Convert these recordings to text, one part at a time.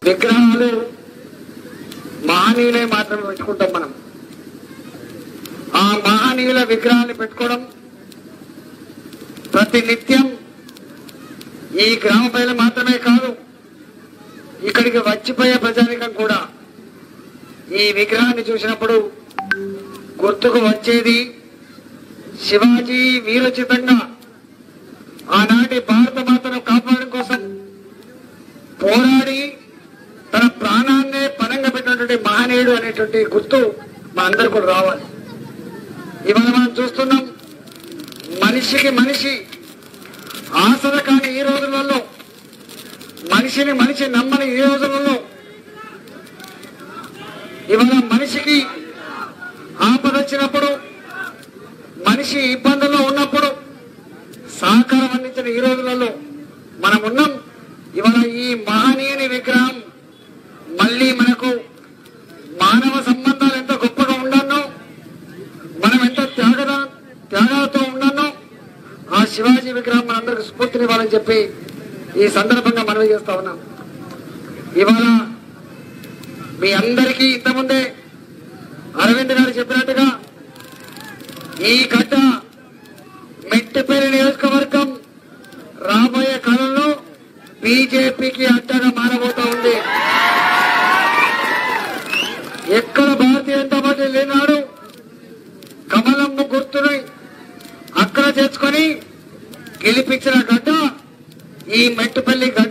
విగ్రహాలు మహనీయులే మాత్రమే పెట్టుకుంటాం మనం ఆ మహనీయుల విగ్రహాలు పెట్టుకోవడం ప్రతి నిత్యం ఈ గ్రామ ప్రజలు మాత్రమే కాదు ఇక్కడికి వచ్చిపోయే ప్రజానికం కూడా ఈ విగ్రహాన్ని చూసినప్పుడు గుర్తుకు వచ్చేది శివాజీ వీరోచితంగా ఆనాటి భారత మాతను కాపాడడం కోసం పోరాడి తన ప్రాణాన్నే పనంగా పెట్టినటువంటి మహనీయుడు అనేటువంటి గుర్తు మా అందరు కూడా రావాలి ఇవాళ మనం చూస్తున్నాం మనిషికి మనిషి ఆసర కాని ఈ రోజులలో మనిషిని మనిషి నమ్మని ఈ రోజులలో ఇవాళ మనిషికి ఆపద వచ్చినప్పుడు మనిషి ఇబ్బందుల్లో ఉన్నప్పుడు సహకారం అందించిన ఈ రోజులలో మనం ఉన్నాం ఇవాళ ఈ మహనీయుని విగ్రహం మళ్ళీ మనకు మానవ సంబంధాలు ఎంత గొప్పగా ఉండన్నో మనం ఎంత త్యాగద త్యాగాలతో ఉండన్నో ఆ శివాజీ విగ్రహం మనందరికి స్ఫూర్తినివ్వాలని చెప్పి ఈ సందర్భంగా మనవి చేస్తా ఉన్నాం ఇవాళ మీ అందరికీ ఇంతకుముందే అరవింద్ గారు చెప్పినట్టుగా ఈ గడ్డ మెట్టిపల్లి నియోజకవర్గం రాబోయే కాలంలో బీజేపీకి అడ్డగా మారబోతా ఉంది ఎక్కడ భారతీయ జనతా పార్టీ లేనాడు కమలమ్మ గుర్తుని అక్కడ చేర్చుకొని గెలిపించిన గడ్డ ఈ మెట్టుపల్లి గడ్డ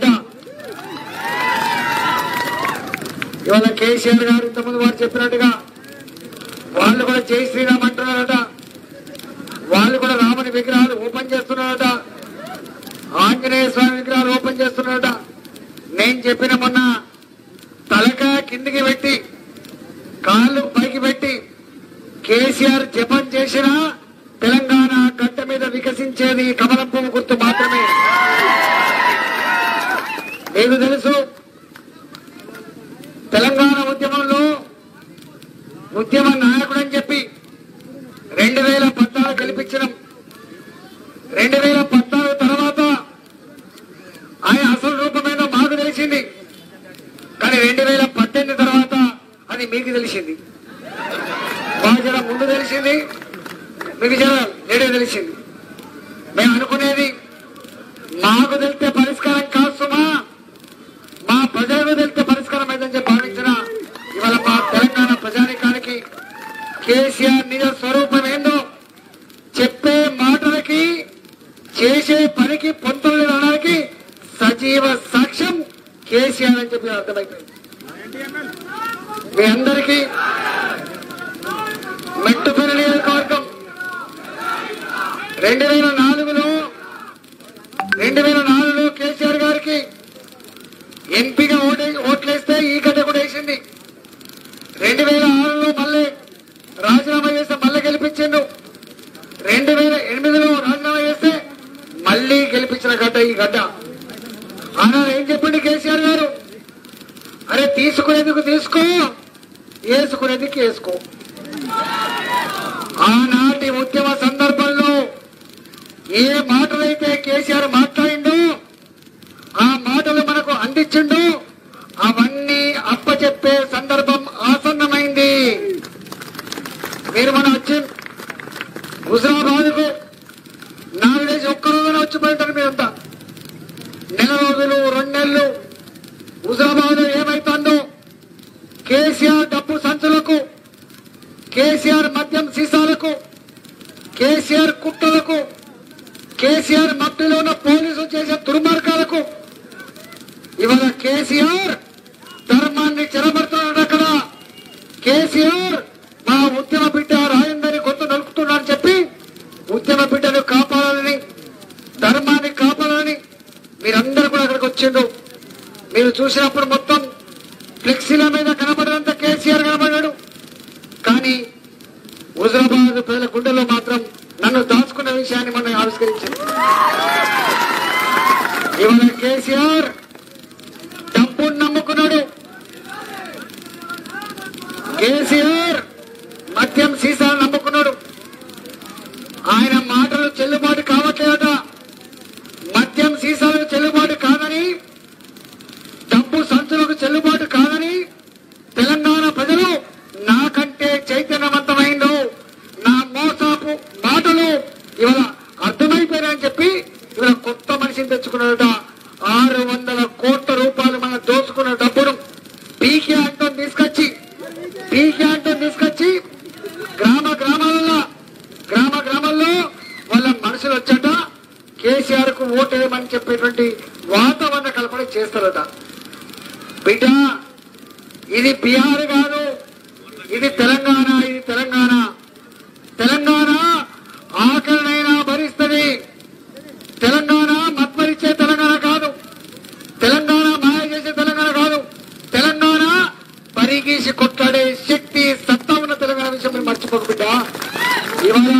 ఇవాళ కేసీఆర్ గారు ఇంతకుముందు వారు చెప్పినట్టుగా వాళ్ళు కూడా జై శ్రీరామ్ అంటున్నారట వాళ్ళు కూడా రాముని విగ్రహాలు ఓపెన్ చేస్తున్నారట ఆంజనేయ స్వామి విగ్రహాలు ఓపెన్ చేస్తున్నారట నేను చెప్పిన మొన్న తలక కిందికి పెట్టి కాళ్ళు పైకి పెట్టి కేసీఆర్ జపం చేసిన తెలంగాణ గడ్డ మీద వికసించేది కమలం పువ్వు గుర్తు మాత్రమే మీకు తెలుసు తెలంగాణ ఉద్యమంలో ఉద్యమ నాయకుడు అని చెప్పి రెండు వేల పద్నాలుగు గెలిపించడం రెండు వేల పద్నాలుగు తర్వాత ఆయన అసలు రూపమేదో మాకు తెలిసింది కానీ రెండు వేల పద్దెనిమిది తర్వాత అది మీకు తెలిసింది మాకు జర ముందు తెలిసింది మీకు జర లేడే తెలిసింది మేము అనుకునేది మాకు తెలితే పరిష్కారం కాదు సుమా మా ప్రజలకు తెలితే పరిష్కారం అయిందని చెప్పి భావించిన ఇవాళ మా తెలంగాణ ప్రజానికానికి కేసీఆర్ నిజ స్వరూపం ఏందో చెప్పే మాటలకి చేసే పనికి పొంతలు అనడానికి సజీవ సాక్ష్యం కేసీఆర్ అని చెప్పి అర్థమైపోయింది మీ అందరికీ మెట్టుపల్లి నియోజకవర్గం రెండు వేల నాలుగులో రెండు వేల నాలుగులో కేసీఆర్ గారికి ఎంపీగా ఓటే ఓట్లేస్తే ఈ గడ్డ కూడా వేసింది రెండు వేల ఆరులో మళ్ళీ రాజీనామా చేస్తే మళ్ళీ గెలిపించిండు రెండు వేల ఎనిమిదిలో రాజీనామా చేస్తే మళ్ళీ గెలిపించిన గడ్డ ఈ గడ్డ ఆనాడు ఏం చెప్పిండు కేసీఆర్ గారు అరే తీసుకునేందుకు తీసుకో వేసుకునేందుకు వేసుకో ఆనాటి ఉద్యమ సందర్భంలో ఏ మాటలైతే కేసీఆర్ మాట్లాడిండో ఆ మాటలు మనకు అందించిండు అవన్నీ అప్పచెప్పే సందర్భం ఆసన్నమైంది మీరు మనం వచ్చి హుజరాబాద్ కు నాకు తెలిసి ఒక్క రోజున వచ్చి పోయింటారు మీరంతా నెల రోజులు రెండు నెలలు హుజరాబాద్ ఏమైతుందో కేసీఆర్ డబ్బు సంచులకు కేసీఆర్ మద్యం సీసాలకు కేసీఆర్ కుట్రలకు కేసీఆర్ మట్టిలో ఉన్న పోలీసులు చేసే దుర్మార్గాలకు ఇవాళ కేసీఆర్ ధర్మాన్ని చెరబడుతున్నాడు అక్కడ కేసీఆర్ మా ఉద్యమ బిడ్డ రాయందని గొంతు నలుపుతున్నాడని చెప్పి ఉద్యమ బిడ్డను కాపాడాలని ధర్మాన్ని కాపాడాలని మీరందరూ కూడా అక్కడికి వచ్చిండు మీరు చూసినప్పుడు మొత్తం ఫ్లెక్సీల మీద కనబడినంత కేసీఆర్ కనబడ్డాడు కానీ హుజరాబాద్ ప్రజల గుండెల్లో మాత్రం నన్ను దాచుకున్న విషయాన్ని మనం ఆవిష్కరించింది ఇవాళ కేసీఆర్ డబ్బును నమ్ముకున్నాడు కేసీఆర్ మద్యం సీసాలు నమ్ముకున్నాడు ఆయన మాటలు చెల్లుబాటు కావట్లేదట మద్యం సీసాలకు చెల్లుబాటు కాదని డబ్బు సంచులకు చెల్లుబాటు గ్రామ గ్రామాలలో గ్రామ గ్రామాల్లో వాళ్ళ మనుషులు వచ్చాట కేసీఆర్ కు ఓటేయమని చెప్పేటువంటి వాతావరణ కల్పన చేస్తారట బిడ్డ ఇది బీహార్ కాదు ఇది తెలంగాణ ఇది తెలంగాణ తెలంగాణ ఆకలినైనా భరిస్తుంది తెలంగాణ మత్మరిచ్చే తెలంగాణ కాదు తెలంగాణ మాయ చేసే తెలంగాణ కాదు తెలంగాణ పరిగీసి కొట్లాడే శక్తి సత్తా ఉన్న తెలంగాణ విషయం మీరు మర్చిపోకు బిడ్డ ఇవాళ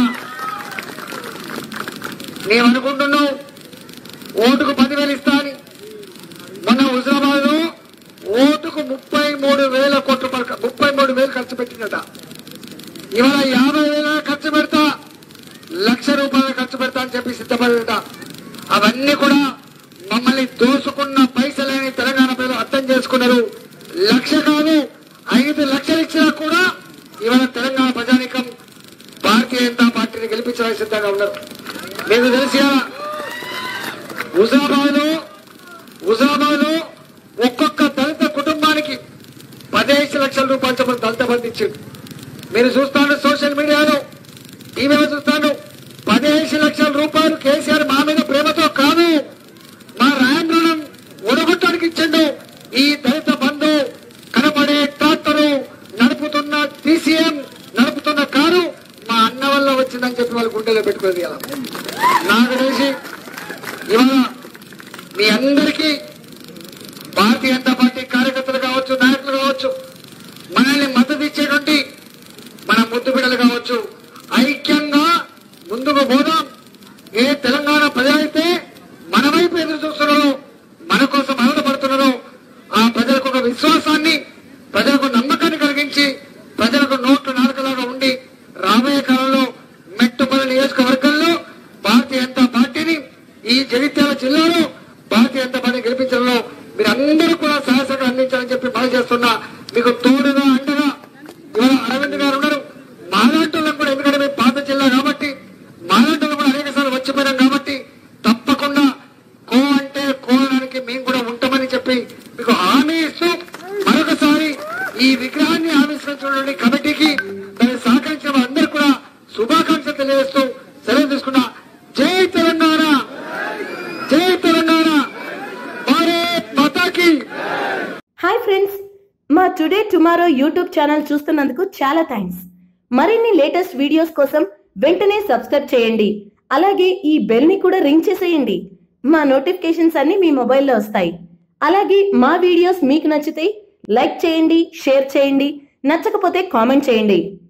నీవనుకుంటున్నావు ఓటుకు పదివేలు ఇస్తా అని మొన్న హుజరాబాద్ లో ఓటుకు ముప్పై మూడు వేల కోట్ల రూపాయలు ముప్పై మూడు వేలు ఖర్చు పెట్టిందట ఇవాళ యాభై వేల ఖర్చు పెడతా లక్ష రూపాయలు ఖర్చు పెడతా అని చెప్పి సిద్ధపడట అవన్నీ కూడా మమ్మల్ని దోసుకున్న పైసలని తెలంగాణ ప్రజలు అర్థం చేసుకున్నారు లక్ష కాదు ఐదు లక్షలు ఇచ్చినా కూడా ఇవాళ తెలంగాణ ప్రజానికం భారతీయ జనతా పార్టీని గెలిపించడానికి సిద్ధంగా ఉన్నారు మీకు తెలిసి హుజాబాద్ లో హుజాబాద్ లో ఒక్కొక్క దళిత కుటుంబానికి పదిహేను లక్షల రూపాయలు చొప్పున దళిత బంధు ఇచ్చింది మీరు చూస్తాను సోషల్ మీడియాలో టీవీలో చూస్తాను పదిహేను లక్షల రూపాయలు కేసీఆర్ మా మీద ప్రేమతో కాదు మా రాయంద్రులం ఒడగొట్టడానికి ఇచ్చిండు ఈ దళిత బంధు కనబడే ట్రాక్టరు నడుపుతున్న టీసీఎం నడుపుతున్న కారు మా అన్న వల్ల వచ్చిందని చెప్పి వాళ్ళు గుండెలో పెట్టుకునేది ఇలా నాకు తెలిసి ఇవాళ మీ అందరికీ భారతీయ జనతా పార్టీ కార్యకర్తలు కావచ్చు నాయకులు కావచ్చు మనల్ని మద్దతు ఇచ్చేటువంటి మన ముద్దు బిడ్డలు కావచ్చు ఐక్యంగా ముందుకు పోదాం ఏ తెలంగాణ ప్రజలైతే మన వైపు ఎదురు చూస్తున్నారో మన కోసం ఆనందపడుతున్నారో ఆ ప్రజలకు ఒక విశ్వాసాన్ని ప్రజలకు నమ్మకాన్ని కలిగించి ప్రజలకు నోట్లు నాలుకలాగా ఉండి రాబోయే కాలంలో మెట్టుపల్లి నియోజకవర్గంలో భారతీయ జనతా పార్టీని ఈ జగిత్యాల జిల్లాలో భారతీయ జనతా పార్టీ గెలిపించడంలో మీరు అందరూ కూడా సహాయసహకారం అందించాలని చెప్పి మనం చేస్తున్నా మీకు తోడుగా అండగా ఇవాళ అరవింద్ గారు ఉన్నారు మాలాంటోళ్ళం కూడా ఎందుకంటే మేము పాత జిల్లా కాబట్టి మాలాంటోళ్ళు కూడా అనేక సార్లు వచ్చిపోయినాం కాబట్టి తప్పకుండా కో అంటే కోవడానికి మేము కూడా ఉంటామని చెప్పి మీకు హామీ ఇస్తూ మరొకసారి ఈ విగ్రహాన్ని ఆవిష్కరించినటువంటి కమిటీకి దాన్ని సహకరించిన వారందరూ కూడా శుభాకాంక్షలు తెలియజేస్తూ సెలవు తీసుకున్నా జై తెలంగాణ జై తెలంగాణ భారత్ మాతాకి హాయ్ ఫ్రెండ్స్ మా టుడే టుమారో యూట్యూబ్ ఛానల్ చూస్తున్నందుకు చాలా థ్యాంక్స్ మరిన్ని లేటెస్ట్ వీడియోస్ కోసం వెంటనే సబ్స్క్రైబ్ చేయండి అలాగే ఈ బెల్ ని కూడా రింగ్ చేసేయండి మా నోటిఫికేషన్స్ అన్ని మీ మొబైల్లో వస్తాయి అలాగే మా వీడియోస్ మీకు నచ్చితే లైక్ చేయండి షేర్ చేయండి నచ్చకపోతే కామెంట్ చేయండి